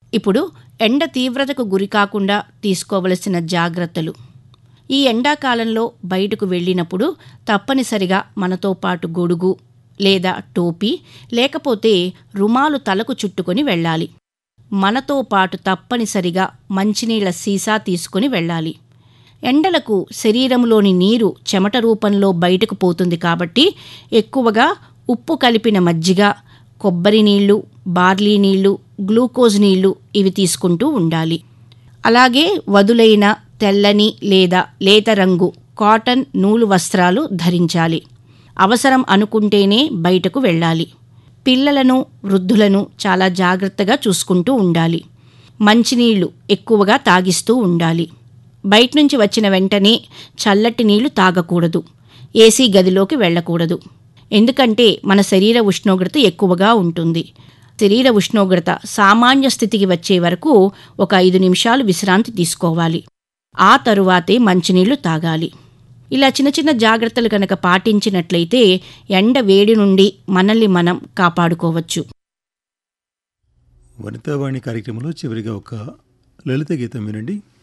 ఇప్పుడు ఎండ తీవ్రతకు గురికాకుండా తీసుకోవలసిన జాగ్రత్తలు ఈ ఎండాకాలంలో బయటకు వెళ్ళినప్పుడు తప్పనిసరిగా మనతో పాటు గొడుగు లేదా టోపీ లేకపోతే రుమాలు తలకు చుట్టుకొని వెళ్ళాలి మనతో పాటు తప్పనిసరిగా మంచినీళ్ల సీసా తీసుకుని వెళ్ళాలి ఎండలకు శరీరంలోని నీరు చెమట రూపంలో బయటకు పోతుంది కాబట్టి ఎక్కువగా ఉప్పు కలిపిన మజ్జిగ కొబ్బరి నీళ్లు బార్లీ నీళ్లు గ్లూకోజ్ నీళ్లు ఇవి తీసుకుంటూ ఉండాలి అలాగే వదులైన తెల్లని లేదా లేత రంగు కాటన్ నూలు వస్త్రాలు ధరించాలి అవసరం అనుకుంటేనే బయటకు వెళ్ళాలి పిల్లలను వృద్ధులను చాలా జాగ్రత్తగా చూసుకుంటూ ఉండాలి మంచినీళ్లు ఎక్కువగా తాగిస్తూ ఉండాలి బయట నుంచి వచ్చిన వెంటనే చల్లటి నీళ్లు తాగకూడదు ఏసీ గదిలోకి వెళ్ళకూడదు ఎందుకంటే మన శరీర ఉష్ణోగ్రత ఎక్కువగా ఉంటుంది శరీర ఉష్ణోగ్రత సామాన్య స్థితికి వచ్చే వరకు ఒక ఐదు నిమిషాలు విశ్రాంతి తీసుకోవాలి ఆ తరువాతే మంచినీళ్లు తాగాలి ఇలా చిన్న చిన్న జాగ్రత్తలు కనుక పాటించినట్లయితే ఎండ వేడి నుండి మనల్ని మనం కాపాడుకోవచ్చు వనితావాణి కార్యక్రమంలో చివరిగా ఒక లలిత గీతం వినండి